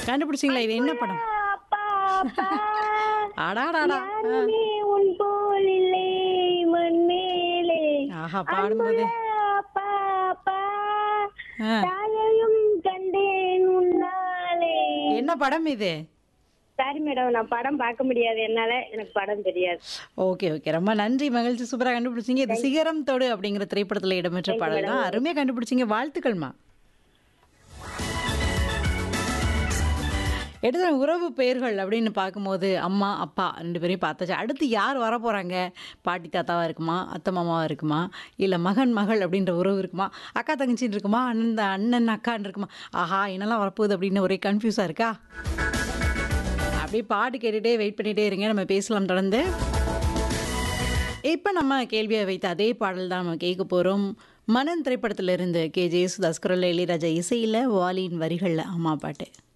கண்டுபிடிச்சிங்களா இது என்ன படம் அப்பா அப்பா அடாடாடா ஆ. யாருமே உன் போல் இல்லை மண் மேலே ஆஹா பாடும்போது அப்பா அப்பா ஆ. தாயையும் கண்டேன் உன்னாலே என்ன படம் இது சாரி மேடம் நான் படம் பார்க்க முடியாது என்னால எனக்கு படம் தெரியாது ஓகே ஓகே ரொம்ப நன்றி மகிழ்ச்சி சூப்பரா கண்டுபிடிச்சீங்க இது சிகரம் தொடு அப்படிங்கிற திரைப்படத்துல இடம்பெற்ற பாடல் தான் அருமையா கண்டுபிடிச்சீங்க வாழ்த்துக்கள்மா எடுத்த உறவு பெயர்கள் அப்படின்னு பார்க்கும்போது அம்மா அப்பா ரெண்டு பேரையும் பார்த்தாச்சு அடுத்து யார் வர போகிறாங்க பாட்டி தாத்தாவா இருக்குமா அத்தை மாமாவா இருக்குமா இல்லை மகன் மகள் அப்படின்ற உறவு இருக்குமா அக்கா தங்கச்சின்னு இருக்குமா அண்ணன் அண்ணன் அக்கான்னு இருக்குமா ஆஹா என்னெல்லாம் வரப்போகுது அப்படின்னு ஒரே கன்ஃபியூஸாக இருக்கா அப்படியே பாட்டு கேட்டுகிட்டே வெயிட் பண்ணிகிட்டே இருங்க நம்ம பேசலாம் தொடர்ந்து இப்போ நம்ம கேள்வியை வைத்த அதே பாடல் தான் நம்ம கேட்க போகிறோம் மனன் திரைப்படத்திலிருந்து கே ஜெயசுதாஸ் குரல் இளையராஜா இசையில் வாலியின் வரிகளில் அம்மா பாட்டு